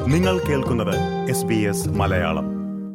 നിങ്ങൾ കേൾക്കുന്നത് S B S Malayalam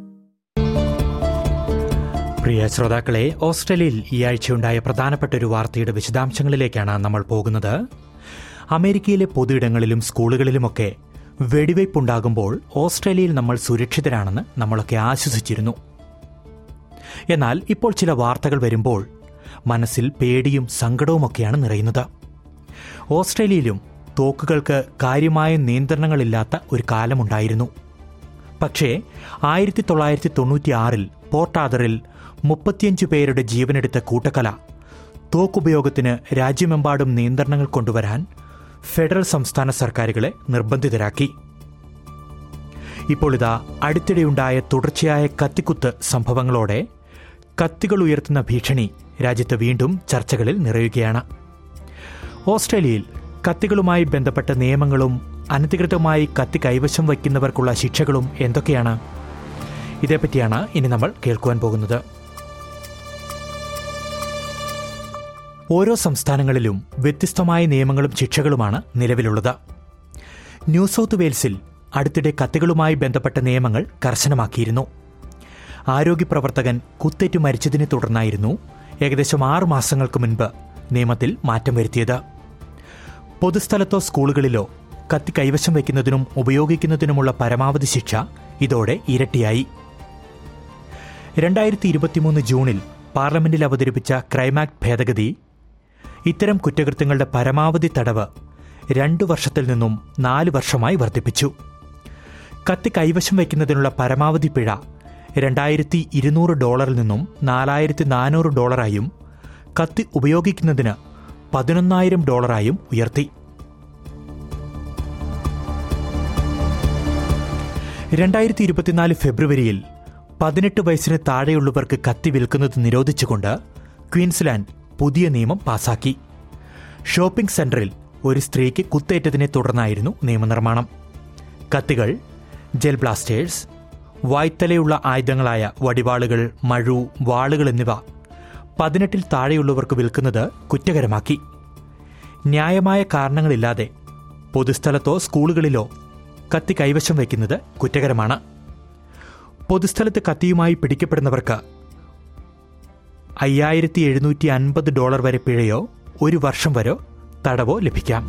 പ്രിയ ശ്രോതാക്കളെ ഓസ്ട്രേലിയയിൽ ഈ ആഴ്ചയുണ്ടായ പ്രധാനപ്പെട്ട ഒരു വാർത്തയുടെ വിശദാംശങ്ങളിലേക്കാണ് നമ്മൾ പോകുന്നത് അമേരിക്കയിലെ പൊതുയിടങ്ങളിലും സ്കൂളുകളിലുമൊക്കെ വെടിവയ്പുണ്ടാകുമ്പോൾ ഓസ്ട്രേലിയയിൽ നമ്മൾ സുരക്ഷിതരാണെന്ന് നമ്മളൊക്കെ ആശ്വസിച്ചിരുന്നു എന്നാൽ ഇപ്പോൾ ചില വാർത്തകൾ വരുമ്പോൾ മനസ്സിൽ പേടിയും സങ്കടവുമൊക്കെയാണ് നിറയുന്നത് ഓസ്ട്രേലിയയിലും തോക്കുകൾക്ക് കാര്യമായ നിയന്ത്രണങ്ങളില്ലാത്ത ഒരു കാലമുണ്ടായിരുന്നു പക്ഷേ ആയിരത്തി തൊള്ളായിരത്തി തൊണ്ണൂറ്റിയാറിൽ പോർട്ടാദറിൽ മുപ്പത്തിയഞ്ച് പേരുടെ ജീവനെടുത്ത കൂട്ടക്കല തോക്കുപയോഗത്തിന് രാജ്യമെമ്പാടും നിയന്ത്രണങ്ങൾ കൊണ്ടുവരാൻ ഫെഡറൽ സംസ്ഥാന സർക്കാരുകളെ നിർബന്ധിതരാക്കി ഇപ്പോൾ ഇതാ അടുത്തിടെയുണ്ടായ തുടർച്ചയായ കത്തിക്കുത്ത് സംഭവങ്ങളോടെ കത്തികൾ ഉയർത്തുന്ന ഭീഷണി രാജ്യത്ത് വീണ്ടും ചർച്ചകളിൽ നിറയുകയാണ് ഓസ്ട്രേലിയയിൽ കത്തികളുമായി ബന്ധപ്പെട്ട നിയമങ്ങളും അനധികൃതമായി കത്തി കൈവശം വയ്ക്കുന്നവർക്കുള്ള ശിക്ഷകളും എന്തൊക്കെയാണ് ഇതേപ്പറ്റിയാണ് ഇനി നമ്മൾ കേൾക്കുവാൻ പോകുന്നത് ഓരോ സംസ്ഥാനങ്ങളിലും വ്യത്യസ്തമായ നിയമങ്ങളും ശിക്ഷകളുമാണ് നിലവിലുള്ളത് ന്യൂ സൗത്ത് വെയിൽസിൽ അടുത്തിടെ കത്തികളുമായി ബന്ധപ്പെട്ട നിയമങ്ങൾ കർശനമാക്കിയിരുന്നു ആരോഗ്യ പ്രവർത്തകൻ കുത്തേറ്റു മരിച്ചതിനെ തുടർന്നായിരുന്നു ഏകദേശം ആറ് മാസങ്ങൾക്ക് മുൻപ് നിയമത്തിൽ മാറ്റം വരുത്തിയത് പൊതുസ്ഥലത്തോ സ്കൂളുകളിലോ കത്തി കൈവശം വയ്ക്കുന്നതിനും ഉപയോഗിക്കുന്നതിനുമുള്ള പരമാവധി ശിക്ഷ ഇതോടെ ഇരട്ടിയായി രണ്ടായിരത്തി ഇരുപത്തിമൂന്ന് ജൂണിൽ പാർലമെന്റിൽ അവതരിപ്പിച്ച ക്രൈമാക്ട് ഭേദഗതി ഇത്തരം കുറ്റകൃത്യങ്ങളുടെ പരമാവധി തടവ് രണ്ടു വർഷത്തിൽ നിന്നും നാല് വർഷമായി വർദ്ധിപ്പിച്ചു കത്തി കൈവശം വയ്ക്കുന്നതിനുള്ള പരമാവധി പിഴ രണ്ടായിരത്തി ഇരുന്നൂറ് ഡോളറിൽ നിന്നും നാലായിരത്തി നാനൂറ് ഡോളറായും കത്തി ഉപയോഗിക്കുന്നതിന് പതിനൊന്നായിരം ഡോളറായും ഉയർത്തി രണ്ടായിരത്തി ഇരുപത്തിനാല് ഫെബ്രുവരിയിൽ പതിനെട്ട് വയസ്സിന് താഴെയുള്ളവർക്ക് കത്തി വിൽക്കുന്നത് നിരോധിച്ചുകൊണ്ട് ക്വീൻസ്ലാൻഡ് പുതിയ നിയമം പാസാക്കി ഷോപ്പിംഗ് സെന്ററിൽ ഒരു സ്ത്രീക്ക് കുത്തേറ്റതിനെ തുടർന്നായിരുന്നു നിയമനിർമ്മാണം കത്തികൾ ജെൽ ബ്ലാസ്റ്റേഴ്സ് വായ്ത്തലയുള്ള ആയുധങ്ങളായ വടിവാളുകൾ മഴു വാളുകൾ എന്നിവ പതിനെട്ടിൽ താഴെയുള്ളവർക്ക് വിൽക്കുന്നത് കുറ്റകരമാക്കി ന്യായമായ കാരണങ്ങളില്ലാതെ പൊതുസ്ഥലത്തോ സ്കൂളുകളിലോ കത്തി കൈവശം വയ്ക്കുന്നത് കുറ്റകരമാണ് പൊതുസ്ഥലത്ത് കത്തിയുമായി പിടിക്കപ്പെടുന്നവർക്ക് അയ്യായിരത്തി എഴുന്നൂറ്റി അൻപത് ഡോളർ വരെ പിഴയോ ഒരു വർഷം വരെ തടവോ ലഭിക്കാം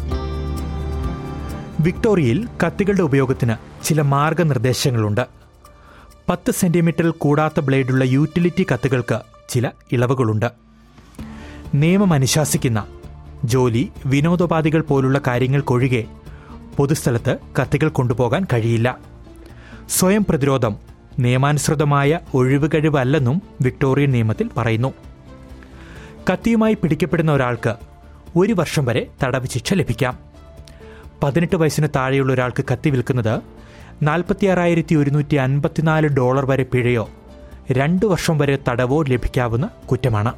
വിക്ടോറിയയിൽ കത്തികളുടെ ഉപയോഗത്തിന് ചില മാർഗനിർദ്ദേശങ്ങളുണ്ട് പത്ത് സെന്റിമീറ്ററിൽ കൂടാത്ത ബ്ലേഡുള്ള യൂട്ടിലിറ്റി കത്തുകൾക്ക് ചില ഇളവുകളുണ്ട് നിയമം അനുശാസിക്കുന്ന ജോലി വിനോദോപാധികൾ പോലുള്ള കാര്യങ്ങൾക്കൊഴികെ പൊതുസ്ഥലത്ത് കത്തികൾ കൊണ്ടുപോകാൻ കഴിയില്ല സ്വയം പ്രതിരോധം നിയമാനുസൃതമായ ഒഴിവുകഴിവല്ലെന്നും വിക്ടോറിയൻ നിയമത്തിൽ പറയുന്നു കത്തിയുമായി പിടിക്കപ്പെടുന്ന ഒരാൾക്ക് ഒരു വർഷം വരെ തടവ് ശിക്ഷ ലഭിക്കാം പതിനെട്ട് വയസ്സിന് താഴെയുള്ള ഒരാൾക്ക് കത്തി വിൽക്കുന്നത് നാൽപ്പത്തിയാറായിരത്തി ഒരുന്നൂറ്റി അൻപത്തിനാല് ഡോളർ വരെ പിഴയോ രണ്ടു വർഷം വരെ തടവോ ലഭിക്കാവുന്ന കുറ്റമാണ്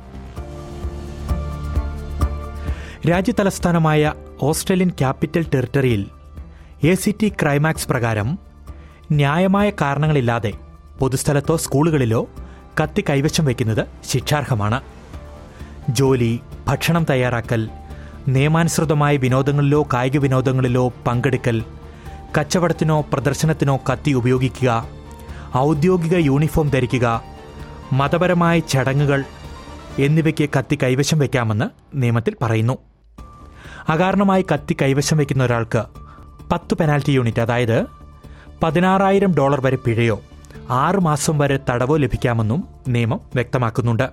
രാജ്യതലസ്ഥാനമായ ഓസ്ട്രേലിയൻ ക്യാപിറ്റൽ ടെറിട്ടറിയിൽ എ സി ടി ക്രൈമാക്സ് പ്രകാരം ന്യായമായ കാരണങ്ങളില്ലാതെ പൊതുസ്ഥലത്തോ സ്കൂളുകളിലോ കത്തി കൈവശം വയ്ക്കുന്നത് ശിക്ഷാർഹമാണ് ജോലി ഭക്ഷണം തയ്യാറാക്കൽ നിയമാനുസൃതമായ വിനോദങ്ങളിലോ കായിക വിനോദങ്ങളിലോ പങ്കെടുക്കൽ കച്ചവടത്തിനോ പ്രദർശനത്തിനോ കത്തി ഉപയോഗിക്കുക ഔദ്യോഗിക യൂണിഫോം ധരിക്കുക മതപരമായ ചടങ്ങുകൾ എന്നിവയ്ക്ക് കത്തി കൈവശം വയ്ക്കാമെന്ന് നിയമത്തിൽ പറയുന്നു അകാരണമായി കത്തി കൈവശം വയ്ക്കുന്ന ഒരാൾക്ക് പത്ത് പെനാൽറ്റി യൂണിറ്റ് അതായത് പതിനാറായിരം ഡോളർ വരെ പിഴയോ ആറ് മാസം വരെ തടവോ ലഭിക്കാമെന്നും നിയമം വ്യക്തമാക്കുന്നുണ്ട്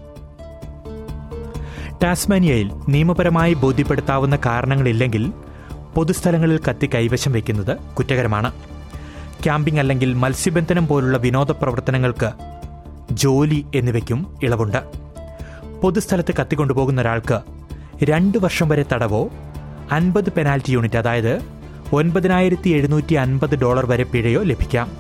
ടാസ്മാനിയയിൽ നിയമപരമായി ബോധ്യപ്പെടുത്താവുന്ന കാരണങ്ങളില്ലെങ്കിൽ പൊതുസ്ഥലങ്ങളിൽ കത്തി കൈവശം വയ്ക്കുന്നത് കുറ്റകരമാണ് ക്യാമ്പിംഗ് അല്ലെങ്കിൽ മത്സ്യബന്ധനം പോലുള്ള വിനോദ പ്രവർത്തനങ്ങൾക്ക് ജോലി എന്നിവയ്ക്കും ഇളവുണ്ട് പൊതുസ്ഥലത്ത് കത്തി കൊണ്ടുപോകുന്ന ഒരാൾക്ക് രണ്ട് വർഷം വരെ തടവോ അൻപത് പെനാൽറ്റി യൂണിറ്റ് അതായത് ഒൻപതിനായിരത്തി എഴുന്നൂറ്റി അൻപത് ഡോളർ വരെ പിഴയോ ലഭിക്കാം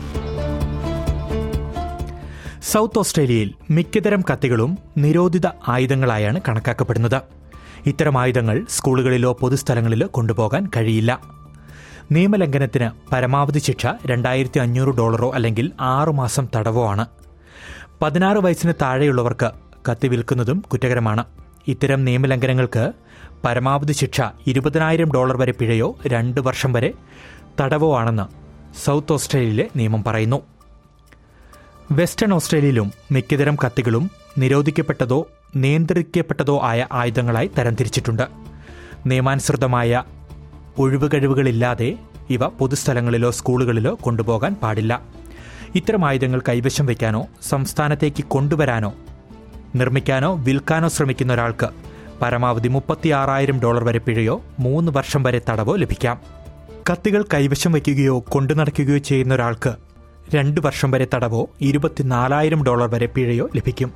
സൗത്ത് ഓസ്ട്രേലിയയിൽ മിക്കതരം കത്തികളും നിരോധിത ആയുധങ്ങളായാണ് കണക്കാക്കപ്പെടുന്നത് ഇത്തരം ആയുധങ്ങൾ സ്കൂളുകളിലോ പൊതുസ്ഥലങ്ങളിലോ കൊണ്ടുപോകാൻ കഴിയില്ല നിയമലംഘനത്തിന് പരമാവധി ശിക്ഷ രണ്ടായിരത്തി അഞ്ഞൂറ് ഡോളറോ അല്ലെങ്കിൽ ആറു മാസം തടവോ ആണ് പതിനാറ് വയസ്സിന് താഴെയുള്ളവർക്ക് കത്തി വിൽക്കുന്നതും കുറ്റകരമാണ് ഇത്തരം നിയമലംഘനങ്ങൾക്ക് പരമാവധി ശിക്ഷ ഇരുപതിനായിരം ഡോളർ വരെ പിഴയോ രണ്ട് വർഷം വരെ തടവോ ആണെന്ന് സൗത്ത് ഓസ്ട്രേലിയയിലെ നിയമം പറയുന്നു വെസ്റ്റേൺ ഓസ്ട്രേലിയയിലും മിക്കതരം കത്തികളും നിരോധിക്കപ്പെട്ടതോ നിയന്ത്രിക്കപ്പെട്ടതോ ആയ ആയുധങ്ങളായി തരംതിരിച്ചിട്ടുണ്ട് നിയമാനുസൃതമായ ഒഴിവുകഴിവുകളില്ലാതെ ഇവ പൊതുസ്ഥലങ്ങളിലോ സ്കൂളുകളിലോ കൊണ്ടുപോകാൻ പാടില്ല ഇത്തരം ആയുധങ്ങൾ കൈവശം വയ്ക്കാനോ സംസ്ഥാനത്തേക്ക് കൊണ്ടുവരാനോ നിർമ്മിക്കാനോ വിൽക്കാനോ ശ്രമിക്കുന്ന ഒരാൾക്ക് പരമാവധി മുപ്പത്തിയാറായിരം ഡോളർ വരെ പിഴയോ മൂന്ന് വർഷം വരെ തടവോ ലഭിക്കാം കത്തികൾ കൈവശം വയ്ക്കുകയോ കൊണ്ടു നടക്കുകയോ ചെയ്യുന്ന ഒരാൾക്ക് രണ്ട് വർഷം വരെ തടവോ ഇരുപത്തിനാലായിരം ഡോളർ വരെ പിഴയോ ലഭിക്കും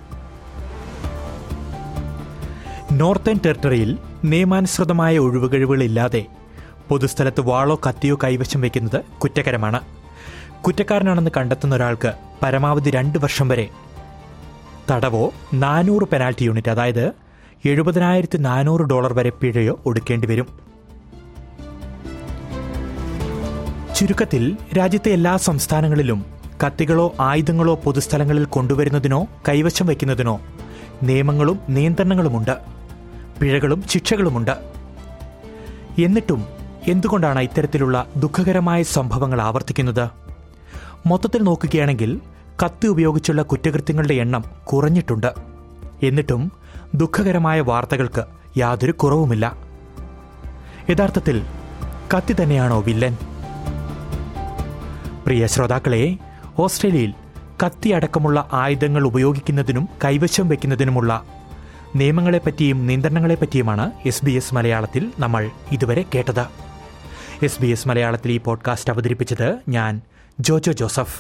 നോർത്തേൺ ടെറിട്ടറിയിൽ നിയമാനുസൃതമായ ഒഴിവുകഴിവുകളില്ലാതെ പൊതുസ്ഥലത്ത് വാളോ കത്തിയോ കൈവശം വയ്ക്കുന്നത് കുറ്റകരമാണ് കുറ്റക്കാരനാണെന്ന് കണ്ടെത്തുന്ന ഒരാൾക്ക് പരമാവധി രണ്ട് വർഷം വരെ തടവോ നാനൂറ് പെനാൽറ്റി യൂണിറ്റ് അതായത് എഴുപതിനായിരത്തി നാനൂറ് ഡോളർ വരെ പിഴയോ ഒടുക്കേണ്ടി വരും ചുരുക്കത്തിൽ രാജ്യത്തെ എല്ലാ സംസ്ഥാനങ്ങളിലും കത്തികളോ ആയുധങ്ങളോ പൊതുസ്ഥലങ്ങളിൽ കൊണ്ടുവരുന്നതിനോ കൈവശം വയ്ക്കുന്നതിനോ നിയമങ്ങളും നിയന്ത്രണങ്ങളുമുണ്ട് പിഴകളും ശിക്ഷകളുമുണ്ട് എന്നിട്ടും എന്തുകൊണ്ടാണ് ഇത്തരത്തിലുള്ള ദുഃഖകരമായ സംഭവങ്ങൾ ആവർത്തിക്കുന്നത് മൊത്തത്തിൽ നോക്കുകയാണെങ്കിൽ കത്തി ഉപയോഗിച്ചുള്ള കുറ്റകൃത്യങ്ങളുടെ എണ്ണം കുറഞ്ഞിട്ടുണ്ട് എന്നിട്ടും ദുഃഖകരമായ വാർത്തകൾക്ക് യാതൊരു കുറവുമില്ല യഥാർത്ഥത്തിൽ കത്തി തന്നെയാണോ വില്ലൻ പ്രിയ ശ്രോതാക്കളെ ഓസ്ട്രേലിയയിൽ കത്തി അടക്കമുള്ള ആയുധങ്ങൾ ഉപയോഗിക്കുന്നതിനും കൈവശം വയ്ക്കുന്നതിനുമുള്ള നിയമങ്ങളെപ്പറ്റിയും നിയന്ത്രണങ്ങളെപ്പറ്റിയുമാണ് എസ് ബി എസ് മലയാളത്തിൽ നമ്മൾ ഇതുവരെ കേട്ടത് എസ് ബി എസ് മലയാളത്തിൽ ഈ പോഡ്കാസ്റ്റ് അവതരിപ്പിച്ചത് ഞാൻ ജോജോ ജോസഫ്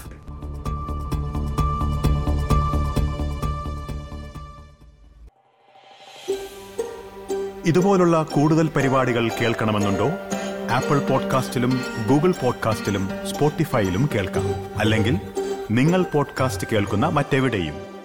ഇതുപോലുള്ള കൂടുതൽ പരിപാടികൾ കേൾക്കണമെന്നുണ്ടോ ആപ്പിൾ പോഡ്കാസ്റ്റിലും ഗൂഗിൾ പോഡ്കാസ്റ്റിലും സ്പോട്ടിഫൈയിലും കേൾക്കാം അല്ലെങ്കിൽ നിങ്ങൾ പോഡ്കാസ്റ്റ് കേൾക്കുന്ന മറ്റെവിടെയും